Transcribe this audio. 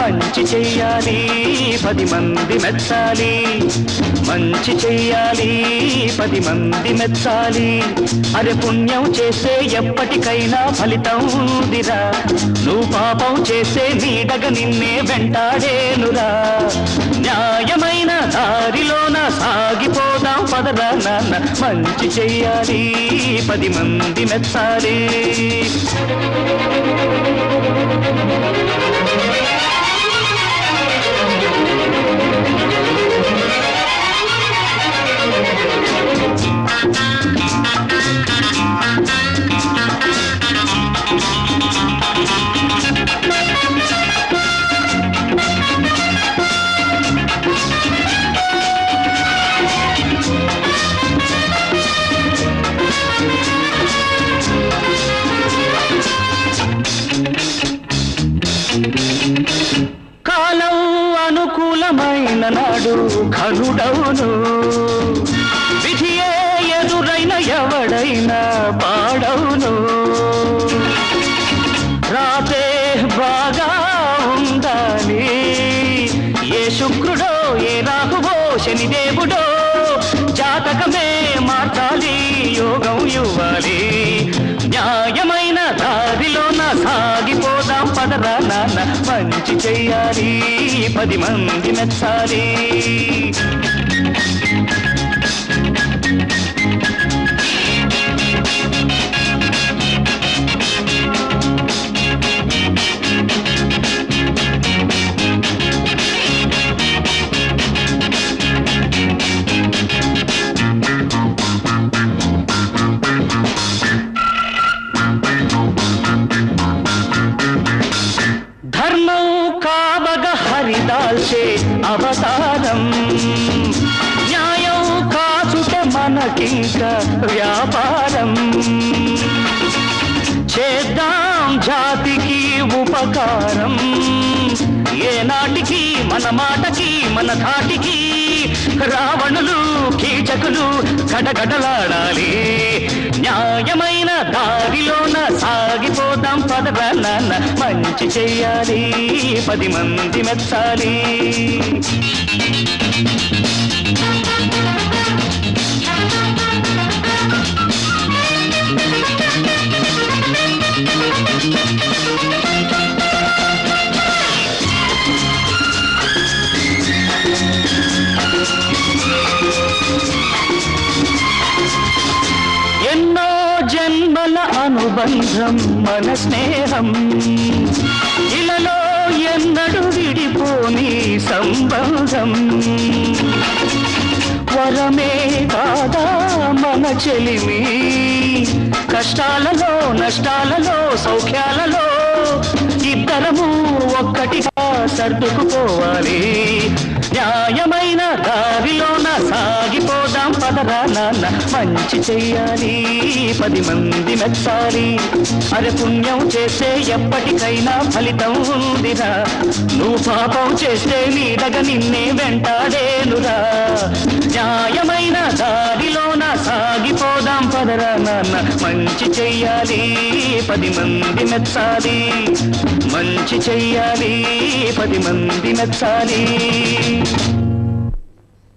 మంచి చెయ్యాలి పది మంది మెచ్చాలి మంచి చెయ్యాలి పది మంది మెచ్చాలి అరే పుణ్యం చేస్తే ఎప్పటికైనా ఫలితం ఉందిరా నువ్వు పాపం చేస్తే నీడగ నిన్నే వెంటాడేనురా న్యాయమైన దారిలోన సాగిపోదాం పదరా నాన్న మంచి చెయ్యాలి పది మంది మెచ్చాలి కాలం అనుకూలమైన నాడు కనుడవును విధియే ఎదురైన ఎవడైనా పాడవును రాతే బాగా ఉండాలి ఏ శుక్రుడో ఏ రాహువో శనిదేవుడో జాతకమే మార్చాలి యోగం ఇవ్వాలి న్యాయమైన దారిలోన సాగిపోదాం పదరా నాన్న మంచి చెయ్యాలి పది మంది మెచ్చాలి ధర్మం కావగ హరిదాల్చే అవతారం న్యాయం కాచుట మనకింక వ్యాపారం చేద్దాం జాతికి ఉపకారం ఏనాటికి మన మాటకి మన ధాటికి రావణులు కీచకులు గడగడలాడాలి న్యాయమైన దారిలోన సాగిపోదాం పదరా నాన్న మంచి చెయ్యాలి పది మంది మెచ్చాలి ఎన్నో జన్మల అనుబంధం మన స్నేహం ఇలలో ఎన్నడు విడిపోని సంబంధం వరమే కాదా మన చెలిమి కష్టాలలో నష్టాలలో సౌఖ్యాలలో ఇద్దరము ఒక్కటిగా సర్దుకుపోవాలి న్యాయమైన దారిలోన సాగిపోదాం పదరా నాన్న మంచి చెయ్యాలి పది మంది మెచ్చాలి అరే పుణ్యం చేస్తే ఎప్పటికైనా ఫలితం ఉందిరా నువ్వు పాపం చేస్తే నీడగ నిన్నే వెంటాడేనురా న్యాయమైన దారిలోన సాగిపోదాం పదరా నాన్న మంచి చెయ్యాలి పది మంది మెచ్చాలి మంచి చెయ్యాలి పది మంది మెచ్చాలి